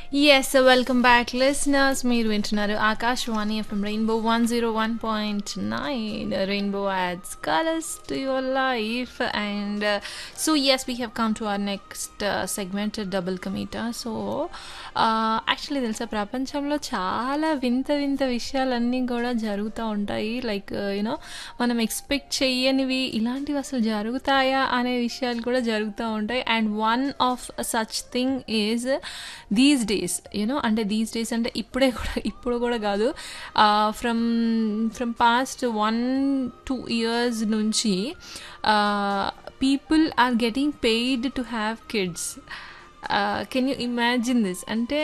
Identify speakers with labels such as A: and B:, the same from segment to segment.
A: Yes welcome back listeners మీరు వింటున్నారు Akashvani FM Rainbow one zero one point nine Rainbow adds colours to your life and so yes we have come to our next segment double కమీటా so actually తెలుసా ప్రపంచంలో చాలా వింత వింత విషయాలన్నీ కూడా జరుగుతూ ఉంటాయి లైక్ యూనో మనం ఎక్స్పెక్ట్ చెయ్యనివి ఇలాంటివి అసలు జరుగుతాయా అనే విషయాలు కూడా జరుగుతూ ఉంటాయి and one of such thing is these days you know అంటే దీస్ డేస్ అంటే ఇప్పుడే కూడా ఇప్పుడు కూడా కాదు from from past one two years నుంచి people are getting paid to have kids can you imagine this అంటే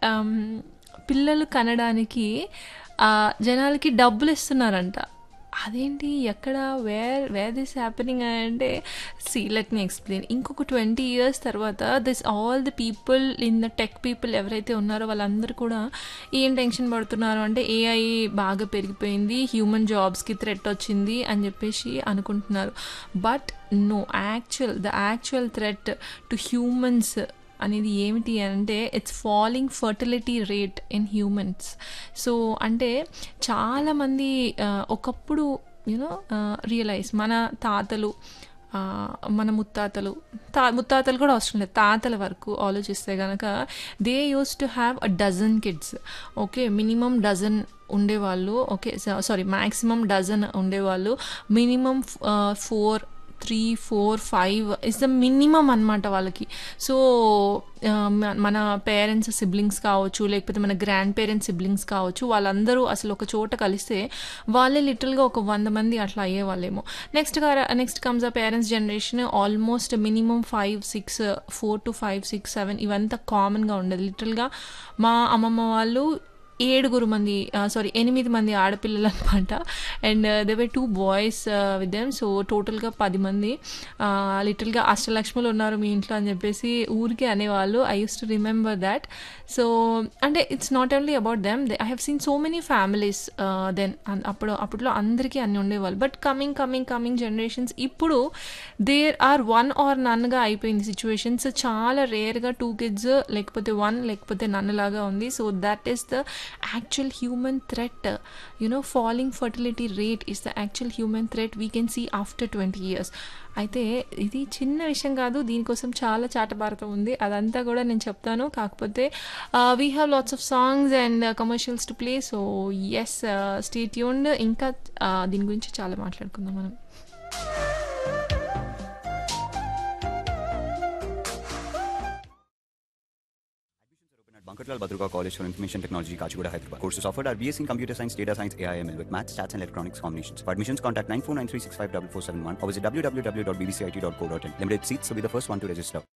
A: పిల్లలు కనడానికి జనాలకి డబ్బులు ఇస్తున్నారంట అదేంటి ఎక్కడ వేర్ వేర్ దిస్ హ్యాపెనింగ్ అంటే సి లెట్ మీ ఎక్స్ప్లెయిన్ ఇంకొక ట్వంటీ ఇయర్స్ తర్వాత this all the people in the tech people ఎవరైతే ఉన్నారో వాళ్ళందరూ కూడా ఏం టెన్షన్ పడుతున్నారు అంటే ఏఐ బాగా పెరిగిపోయింది హ్యూమన్ జాబ్స్కి థ్రెట్ వచ్చింది అని చెప్పేసి అనుకుంటున్నారు but no actual the actual threat to humans అనేది ఏమిటి అంటే it's falling fertility rate in humans so అంటే చాలామంది ఒకప్పుడు యూనో రియలైజ్ మన తాతలు మన ముత్తాతలు తా ముత్తాతలు కూడా అవసరం లేదు తాతల వరకు ఆలోచిస్తే కనుక they use to have a dozen kids okay minimum dozen ఉండేవాళ్ళు ఓకే సారీ మ్యాక్సిమం డజన్ ఉండేవాళ్ళు minimum four three four five is the minimum అనమాట వాళ్ళకి సో మన పేరెంట్స్ సిబ్లింగ్స్ కావచ్చు లేకపోతే మన గ్రాండ్ పేరెంట్స్ సిబ్లింగ్స్ కావచ్చు వాళ్ళందరూ అసలు ఒక చోట కలిస్తే వాళ్ళే లిటిల్గా ఒక వంద మంది అట్లా అయ్యేవాళ్ళేమో నెక్స్ట్ నెక్స్ట్ కమ్స్ ఆ parents generation almost minimum five six four to five six seven ఇవంతా కామన్గా ఉండదు లిటిల్గా మా అమ్మమ్మ వాళ్ళు ఏడుగురు మంది సారీ ఎనిమిది మంది ఆడపిల్లలు అనమాట and they've two boys with them so టోటల్గా పది మంది లిటిల్గా అష్టలక్ష్ములు ఉన్నారు మీ ఇంట్లో అని చెప్పేసి ఊరికే అనేవాళ్ళు I use to remember that so అంటే it's not only about them they I have seen so many families then అప్పుడు అప్పట్లో అందరికీ అన్ని ఉండేవాళ్ళు but coming coming coming generations ఇప్పుడు దేర్ ఆర్ వన్ ఆర్ నన్గా అయిపోయింది సిచ్యువేషన్స్ చాలా రేర్గా టూ కిడ్స్ లేకపోతే వన్ లేకపోతే నన్ను లాగా ఉంది so that is the actual human threat uh, you know falling fertility rate is the actual human threat we can see after 20 years అయితే ఇది చిన్న విషయం కాదు దీనికోసం చాలా చాటభారతం ఉంది అదంతా కూడా నేను చెప్తాను కాకపోతే we have lots of songs and commercials to play so yes stay tuned ఇంకా దీని గురించి చాలా మాట్లాడుకుందాం మనం
B: Bankarlal Badruga College for Information Technology, Kachigura, Hyderabad. Courses offered are BSc in Computer Science, Data Science, AIML with Maths, Stats and Electronics combinations. For admissions, contact 9493654471 or visit www.bbcit.co.in. Limited seats, so be the first one to register.